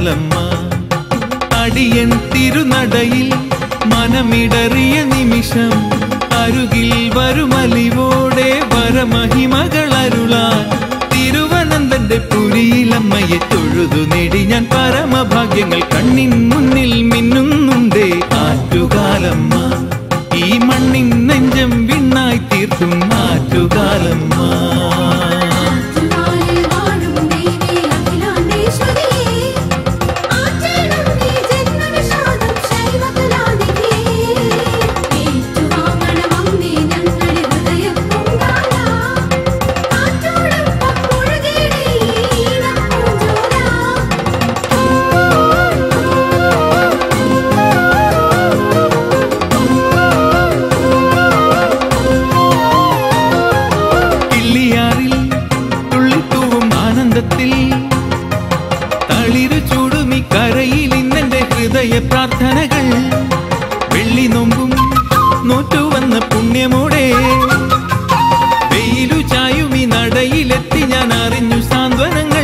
ആറ്റുകാലമ്മ അടിയൻ തിരുനടയിൽ മനമിടറിയ നിമിഷം അരുകിൽ വരുമലിവോടെ വരമഹിമകൾ അരുളാൻ തിരുവനന്തന്റെ പുരിയിലമ്മയെ തൊഴുതു നേടി ഞാൻ പരമഭാഗ്യങ്ങൾ കണ്ണിൻ മുന്നിൽ മിന്നുന്നുണ്ടേ ആറ്റുകാലമ്മ ഈ മണ്ണിൻ നെഞ്ചം വിണ്ണായി തീർക്കും ആറ്റുകാലമ്മ ആറ്റുകാലിൽ വാഴും ദേവി അഖിലാണ്ടേശ്വരിയേ ആറ്റേണം നീ ജന്മവിഷാദം ശൈവകലാനിധിയേ ഏറ്റുവാങ്ങണം അമ്മേ ഞങ്ങളുടെ ഹൃദയം പൊങ്കാല ആറ്റോടൊപ്പം മുഴുകിയിടേ ഈണം കിള്ളിയാറിൽ തുള്ളിത്തൂവും ആനന്ദത്തിൽ തളിരു ചൂടുമി കരയിൽ ഇന്നെന്റെ ഹൃദയ പ്രാർത്ഥനകൾ വെള്ളി നോമ്പും നോറ്റുവന്ന പുണ്യമോടെ വെയിലു ചായുമി നടയിലെത്തി ഞാൻ അറിഞ്ഞു സാന്ത്വനങ്ങൾ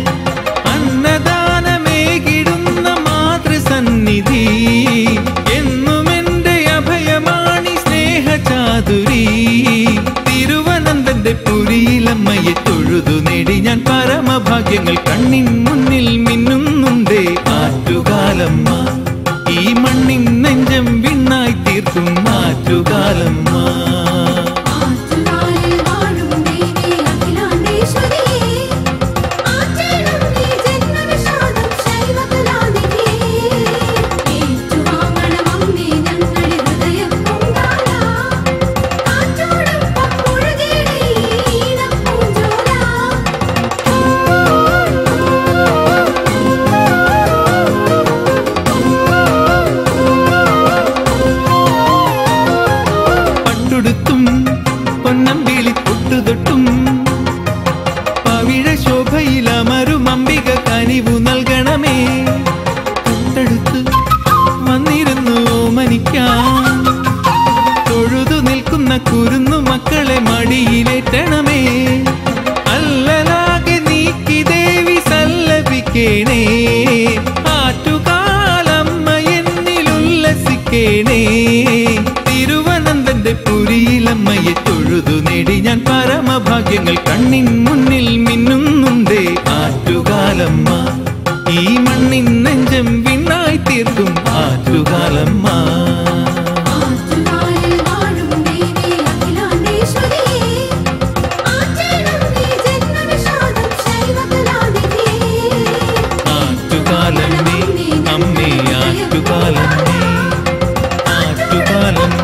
അന്നദാനമേകിടുന്ന മാതൃസന്നിധി എന്നും എന്റെ അഭയമാണി സ്നേഹചാതുരി തിരുവനന്തന്റെ പുരിയിലമ്മയെ തൊഴുതു നേടി ഞാൻ പരമഭാഗ്യങ്ങൾ കണ്ണിൻ മുന്നിൽ മിന്നുന്നുണ്ടേ ആറ്റുകാലമ്മ ഈ മണ്ണിൻ നെഞ്ചം വിണ്ണായി തീർക്കും ആറ്റുകാലമ്മ ആറ്റുകാലിൽ വാഴും ദേവി അഖിലാണ്ടേശ്വരിയേ ആറ്റേണം നീ ജന്മവിഷാദം ശൈവകലാനിധിയേ ഏറ്റുവാങ്ങണം അമ്മേ ഞങ്ങളുടെ ഹൃദയം പൊങ്കാല ആറ്റോടൊപ്പം മുഴുകിയിടേ ഈണം പട്ടുടുത്തും പൊന്നമ്പിളി പൊട്ടുതൊട്ടും പവിഴ ശോഭയിൽ അമരും അംബിക കനിവു നൽകണമേ തൊട്ടടുത്ത് വന്നിരുന്നു ഓമനിക്കാൻ തൊഴുതു നിൽക്കുന്ന കുരുന്നു മക്കളെ മടിയിലേറ്റണമേ അല്ലലാകെ നീക്കി ദേവി സല്ലപിക്കേണേ ആറ്റുകാലമ്മ എന്നിൽ ഉല്ലസിക്കേണേ തിരുവനന്തന്റെ പുരിയിലമ്മയെ തൊഴുതു നേടി ഞാൻ പരമഭാഗ്യങ്ങൾ കണ്ണിൻ മുന്നിൽ മിന്നുന്നുണ്ടേ ആറ്റുകാലമ്മ ഈ മണ്ണിൻ നെഞ്ചം വിണ്ണായി തീർക്കും ആറ്റുകാലമ്മ ആറ്റുകാലിൽ വാഴും ദേവി അഖിലാണ്ടേശ്വരിയേ ആറ്റേണം നീ ജന്മവിഷാദം ശൈവകലാനിധിയേ ആറ്റുകാലമ്മേ അമ്മേ ആറ്റുകാലമ്മേ ആറ്റുകാലമ്മേ